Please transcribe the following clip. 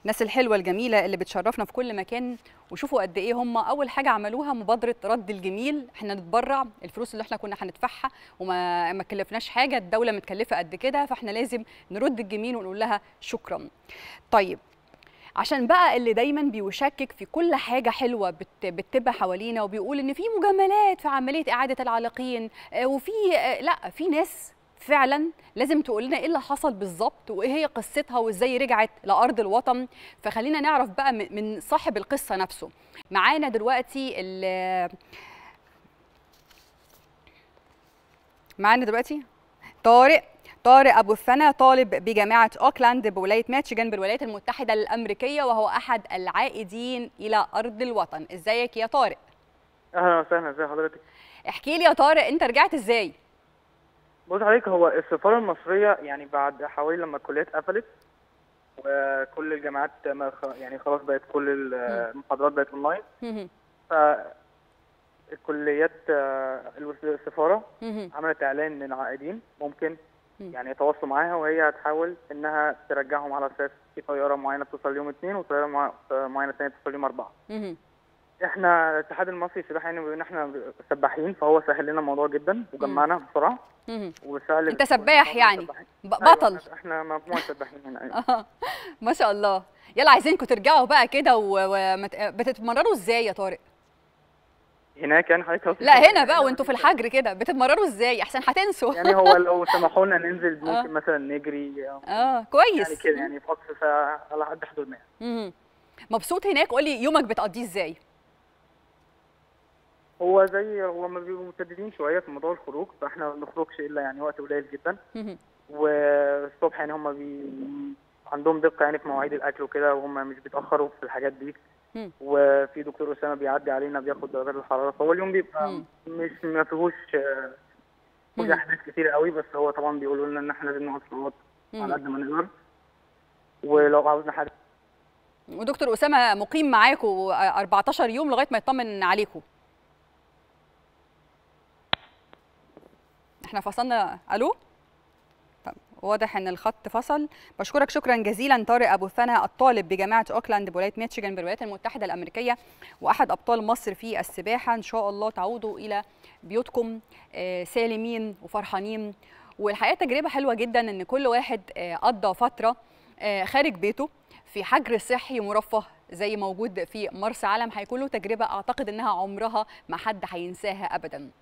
الناس الحلوه الجميله اللي بتشرفنا في كل مكان وشوفوا قد ايه هم اول حاجه عملوها مبادره رد الجميل احنا نتبرع الفلوس اللي احنا كنا هندفعها وما ما كلفناش حاجه الدوله متكلفه قد كده فاحنا لازم نرد الجميل ونقول لها شكرا طيب عشان بقى اللي دايما بيشكك في كل حاجه حلوه بت- بتتبع حوالينا وبيقول ان في مجاملات في عمليه اعاده العالقين آه، وفي آه، لا في ناس فعلا لازم تقول لنا ايه اللي حصل بالظبط وايه هي قصتها وازاي رجعت لارض الوطن فخلينا نعرف بقى من- من صاحب القصه نفسه معانا دلوقتي ال- معانا دلوقتي طارق طارق ابو الثنا طالب بجامعه اوكلاند بولايه ميتشيغان بالولايات المتحده الامريكيه وهو احد العائدين الى ارض الوطن ازيك يا طارق اهلا وسهلا ازي حضرتك احكي لي يا طارق انت رجعت ازاي بص حضرتك هو السفاره المصريه يعني بعد حوالي لما الكليات قفلت وكل الجامعات ما خ- يعني خلاص بقت كل ال- المحاضرات بقت اونلاين مهم. فالكليات آه، السفاره مهم. عملت اعلان للعائدين ممكن مم. يعني يتواصلوا معاها وهي هتحاول انها ترجعهم على اساس في طياره معينه بتوصل يوم اثنين وطياره مع- معينه ثانيه بتوصل يوم اربعه مهم. احنا الاتحاد المصري للسباحه يعني بما ان احنا سباحين فهو سهل لنا الموضوع جدا وجمعنا بسرعه مهم. وسهل انت سباح يعني سباحين. ب- أيوة، بطل إحنا- احنا مجموعه سباحين هنا أيوة. آه، ما شاء الله يلا عايزينكم ترجعوا بقى كده وبتتمرنوا ازاي يا طارق هناك يعني حضرتك هو- لا هنا بقى وانتوا في الحجر كده بتتمرنوا ازاي احسن هتنسوا يعني هو لو سمحوا لنا ننزل آه. ممكن مثلا نجري اه يعني كويس كده يعني في اقصى ساعه على حد حدودنا يعني. مهم. مبسوط هناك قولي يومك بتقضيه ازاي هو زي هو ما بيبقوا متددين شويه في موضوع الخروج فاحنا ما بنخرجش الا يعني وقت قليل جدا مهم. والصبح يعني هم بي... عندهم دقه يعني في مواعيد الاكل وكده وهم مش بيتاخروا في الحاجات دي مم. وفي دكتور اسامه بيعدي علينا بياخد درجات الحراره فهو اليوم بيبقى مم. مش ما فيهوش آه، فيهوش مم. احداث كتير قوي بس هو طبعا بيقولوا لنا ان احنا لازم نقعد في الأوض على مم. قد ما نقدر ولو عاوزنا حاجه ودكتور اسامه مقيم معاكم 14 يوم لغايه ما يطمن عليكم احنا فصلنا الو طب واضح ان الخط فصل بشكرك شكرا جزيلا طارق ابو ثنا الطالب بجامعه اوكلاند بولايه ميتشيغان بالولايات المتحده الامريكيه واحد ابطال مصر في السباحه ان شاء الله تعودوا الى بيوتكم آه، سالمين وفرحانين والحقيقه تجربه حلوه جدا ان كل واحد آه، قضى فتره آه، خارج بيته في حجر صحي مرفه زي موجود في مرسى علم هيكون له تجربه اعتقد انها عمرها ما حد هينساها ابدا